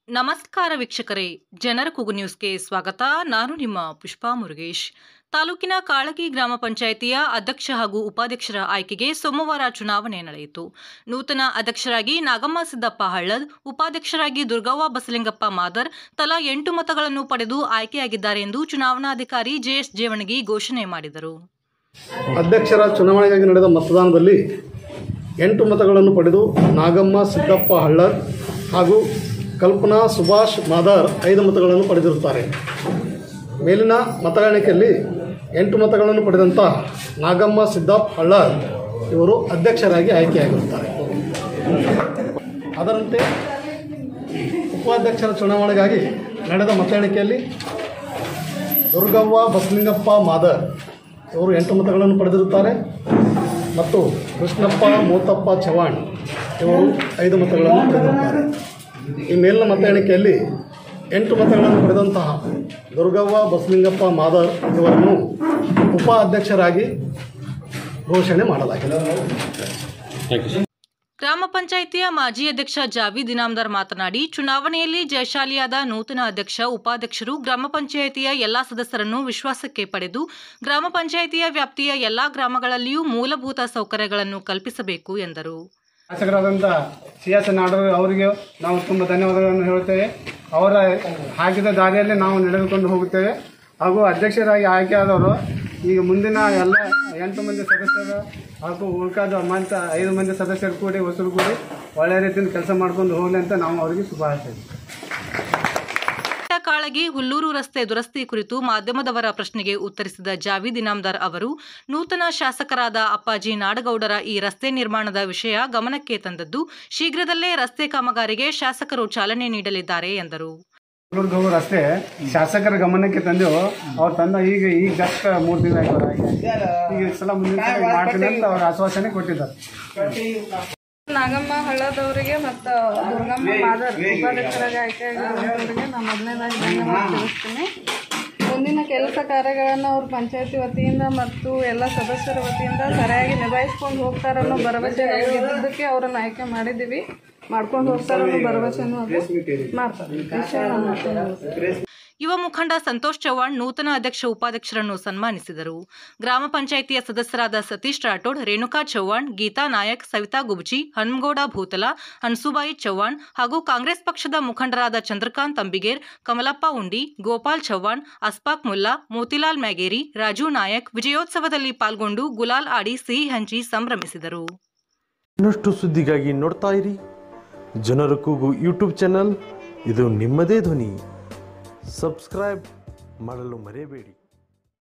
ನಮಸ್ಕಾರ ವೀಕ್ಷಕರೇ ಜನರ ಕೂಗು ನ್ಯೂಸ್ಗೆ ಸ್ವಾಗತ ನಾನು ನಿಮ್ಮ ಪುಷ್ಪಾ ಮುರುಗೇಶ್ ತಾಲೂಕಿನ ಕಾಳಗಿ ಗ್ರಾಮ ಪಂಚಾಯಿತಿಯ ಅಧ್ಯಕ್ಷ ಹಾಗೂ ಉಪಾಧ್ಯಕ್ಷರ ಆಯ್ಕೆಗೆ ಸೋಮವಾರ ಚುನಾವಣೆ ನಡೆಯಿತು ನೂತನ ಅಧ್ಯಕ್ಷರಾಗಿ ನಾಗಮ್ಮ ಸಿದ್ದಪ್ಪ ಹಳ್ಳದ್ ಉಪಾಧ್ಯಕ್ಷರಾಗಿ ದುರ್ಗವ್ವ ಬಸಲಿಂಗಪ್ಪ ಮಾದರ್ ತಲಾ ಎಂಟು ಮತಗಳನ್ನು ಪಡೆದು ಆಯ್ಕೆಯಾಗಿದ್ದಾರೆ ಎಂದು ಚುನಾವಣಾಧಿಕಾರಿ ಜೆಎಸ್ ಜೇವಣಗಿ ಘೋಷಣೆ ಮಾಡಿದರು ಅಧ್ಯಕ್ಷರ ಚುನಾವಣೆಗಾಗಿ ನಡೆದ ಮತದಾನದಲ್ಲಿ ಎಂಟು ಮತಗಳನ್ನು ಪಡೆದು ನಾಗಮ್ಮ ಸಿದ್ದಪ್ಪ ಹಳ್ಳರ್ ಹಾಗೂ ಕಲ್ಪನಾ ಸುಭಾಷ್ ಮಾದಾರ್ ಐದು ಮತಗಳನ್ನು ಪಡೆದಿರುತ್ತಾರೆ ಮೇಲಿನ ಮತಗಣಿಕೆಯಲ್ಲಿ ಎಂಟು ಮತಗಳನ್ನು ಪಡೆದಂಥ ನಾಗಮ್ಮ ಸಿದ್ದಪ್ಪ ಹಳ್ಳರ್ ಇವರು ಅಧ್ಯಕ್ಷರಾಗಿ ಆಯ್ಕೆಯಾಗಿರುತ್ತಾರೆ ಅದರಂತೆ ಉಪಾಧ್ಯಕ್ಷರ ಚುನಾವಣೆಗಾಗಿ ನಡೆದ ಮತ ಎಣಿಕೆಯಲ್ಲಿ ದುರ್ಗವ್ವ ಬಸಲಿಂಗಪ್ಪ ಮಾದರ್ ಇವರು ಎಂಟು ಮತಗಳನ್ನು ಪಡೆದಿರುತ್ತಾರೆ ಮತ್ತು ಕೃಷ್ಣಪ್ಪ ಮೋತಪ್ಪ ಚವಾಣ್ ಇವರು ಐದು ಮತಗಳನ್ನು ಪಡೆದಿರುತ್ತಾರೆ ಈ ಮೇಲಿನ ಮತ ಎಣಿಕೆಯಲ್ಲಿ ಎಂಟು ಮತಗಳನ್ನು ಪಡೆದಂತಹ ದುರ್ಗವ್ವ ಬಸಲಿಂಗಪ್ಪ ಮಾದರ್ ಇವರನ್ನು ಉಪಾಧ್ಯಕ್ಷರಾಗಿ ಘೋಷಣೆ ಮಾಡಲಾಗಿದೆ ಗ್ರಾಮ ಪಂಚಾಯಿತಿಯ ಮಾಜಿ ಅಧ್ಯಕ್ಷ ಜಾವೀದ್ ಇನಾಮ್ದಾರ್ ಮಾತನಾಡಿ ಚುನಾವಣೆಯಲ್ಲಿ ಜಯಶಾಲಿಯಾದ ನೂತನ ಅಧ್ಯಕ್ಷ ಉಪಾಧ್ಯಕ್ಷರು ಗ್ರಾಮ ಪಂಚಾಯಿತಿಯ ಎಲ್ಲಾ ಸದಸ್ಯರನ್ನು ವಿಶ್ವಾಸಕ್ಕೆ ಪಡೆದು ಗ್ರಾಮ ಪಂಚಾಯಿತಿಯ ವ್ಯಾಪ್ತಿಯ ಎಲ್ಲಾ ಗ್ರಾಮಗಳಲ್ಲಿಯೂ ಮೂಲಭೂತ ಸೌಕರ್ಯಗಳನ್ನು ಕಲ್ಪಿಸಬೇಕು ಎಂದರು ಶಾಸಕರಾದಂಥ ಸಿ ಎಸ್ ನಾಡೋರು ಅವರಿಗೆ ನಾವು ತುಂಬ ಧನ್ಯವಾದಗಳನ್ನು ಹೇಳುತ್ತೇವೆ ಅವರ ಹಾಕಿದ ದಾರಿಯಲ್ಲಿ ನಾವು ನಡೆದುಕೊಂಡು ಹೋಗುತ್ತೇವೆ ಹಾಗೂ ಅಧ್ಯಕ್ಷರಾಗಿ ಆಯ್ಕೆಯಾದವರು ಈಗ ಮುಂದಿನ ಎಲ್ಲ ಎಂಟು ಮಂದಿ ಸದಸ್ಯರು ಹಾಗೂ ಉಳ್ಕಾದ ಮಂತ ಐದು ಮಂದಿ ಸದಸ್ಯರು ಕೂಡಿ ಹೊಸರು ಕೂಡಿ ಒಳ್ಳೆಯ ರೀತಿಯಿಂದ ಕೆಲಸ ಮಾಡ್ಕೊಂಡು ಹೋಗಲಿ ಅಂತ ನಾವು ಅವರಿಗೆ ಶುಭ ಹಾಕ್ತೇವೆ ಕಾಳಗಿ ಹುಲ್ಲೂರು ರಸ್ತೆ ದುರಸ್ತಿ ಕುರಿತು ಮಾಧ್ಯಮದವರ ಪ್ರಶ್ನೆಗೆ ಉತ್ತರಿಸಿದ ಜಾವೀದ್ ಇನಾಮ್ದಾರ್ ಅವರು ನೂತನ ಶಾಸಕರಾದ ಅಪ್ಪಾಜಿ ನಾಡಗೌಡರ ಈ ರಸ್ತೆ ನಿರ್ಮಾಣದ ವಿಷಯ ಗಮನಕ್ಕೆ ತಂದದ್ದು ಶೀಘ್ರದಲ್ಲೇ ರಸ್ತೆ ಕಾಮಗಾರಿಗೆ ಶಾಸಕರು ಚಾಲನೆ ನೀಡಲಿದ್ದಾರೆ ಎಂದರು ಗೌ ರಸ್ತೆ ಶಾಸಕರ ಗಮನಕ್ಕೆ ತಂದೆವು ಅವ್ರು ತಂದ ಈಗ ಈಗ ಜಸ್ಟ್ ಮೂರು ತಿಂಗಳು ಆಯ್ತು ಈಗ ಈ ಸಲ ಮುಂದಿನ ಸಲ ಮಾಡ್ತೀನಿ ಅಂತ ಅವ್ರು ಆಶ್ವಾಸನೆ ಕೊಟ್ಟಿದ್ದಾರೆ ನಾಗಮ್ಮ ಹಳ್ಳದವರಿಗೆ ಮತ್ತು ದುರ್ಗಮ್ಮ ಮಾದರ್ ಉಪಾಧ್ಯಕ್ಷರಾಗಿ ಆಯ್ಕೆಯಾಗಿರೋರಿಗೆ ನಾನು ಮೊದಲನೇದಾಗಿ ಧನ್ಯವಾದ ತಿಳಿಸ್ತೀನಿ ಮುಂದಿನ ಕೆಲಸ ಕಾರ್ಯಗಳನ್ನು ಅವ್ರ ಪಂಚಾಯತಿ ವತಿಯಿಂದ ಮತ್ತು ಎಲ್ಲ ಸದಸ್ಯರ ವತಿಯಿಂದ ಸರಿಯಾಗಿ ನಿಭಾಯಿಸ್ಕೊಂಡು ಹೋಗ್ತಾರನ್ನೋ ಭರವಸೆ ನಮ್ಗೆ ಇದ್ದಿದ್ದಕ್ಕೆ ಅವರನ್ನು ಆಯ್ಕೆ ಮಾಡಿದ್ದೀವಿ ಮಾಡ್ಕೊಂಡು ಹೋಗ್ತಾರನ್ನೋ ಭರವಸೆನೂ ಅದು ಮಾಡ್ತಾರೆ ವಿಷಯ ನಾನು ಮಾತಾಡೋದು. ಯುವ ಮುಖಂಡ ಸಂತೋಷ್ ಚವ್ಹಾಣ್ ನೂತನ ಅಧ್ಯಕ್ಷ ಉಪಾಧ್ಯಕ್ಷರನ್ನು ಸನ್ಮಾನಿಸಿದರು ಗ್ರಾಮ ಪಂಚಾಯಿತಿಯ ಸದಸ್ಯರಾದ ಸತೀಶ್ ರಾಠೋಡ್ ರೇಣುಕಾ ಚವ್ಹಾಣ್ ಗೀತಾ ನಾಯಕ್ ಸವಿತಾ ಗುಬ್ಜಿ ಹನುಮಗೌಡ ಭೂತಲ ಹನ್ಸುಬಾಯಿ ಚವ್ಹಾಣ್ ಹಾಗೂ ಕಾಂಗ್ರೆಸ್ ಪಕ್ಷದ ಮುಖಂಡರಾದ ಚಂದ್ರಕಾಂತ್ ಅಂಬಿಗೇರ್ ಕಮಲಪ್ಪ ಉಂಡಿ ಗೋಪಾಲ್ ಚವ್ಹಾಣ್ ಅಸ್ಫಾಕ್ ಮುಲ್ಲಾ ಮೋತಿಲಾಲ್ ಮ್ಯಾಗೇರಿ ರಾಜು ನಾಯಕ್ ವಿಜಯೋತ್ಸವದಲ್ಲಿ ಪಾಲ್ಗೊಂಡು ಗುಲಾಲ್ ಆಡಿ ಸಿಹಿ ಹಂಚಿ ಸಂಭ್ರಮಿಸಿದರು ಇನ್ನಷ್ಟು ಸುದ್ದಿಗಾಗಿ ನೋಡ್ತಾ ಇರಿ ಜನರ ಕೂಗು ಯೂಟ್ಯೂಬ್ ಚಾನಲ್ ಇದು ನಿಮ್ಮದೇ ಧ್ವನಿ ಸಬ್ಸ್ಕ್ರೈಬ್ ಮಾಡಲು ಮರೆಯಬೇಡಿ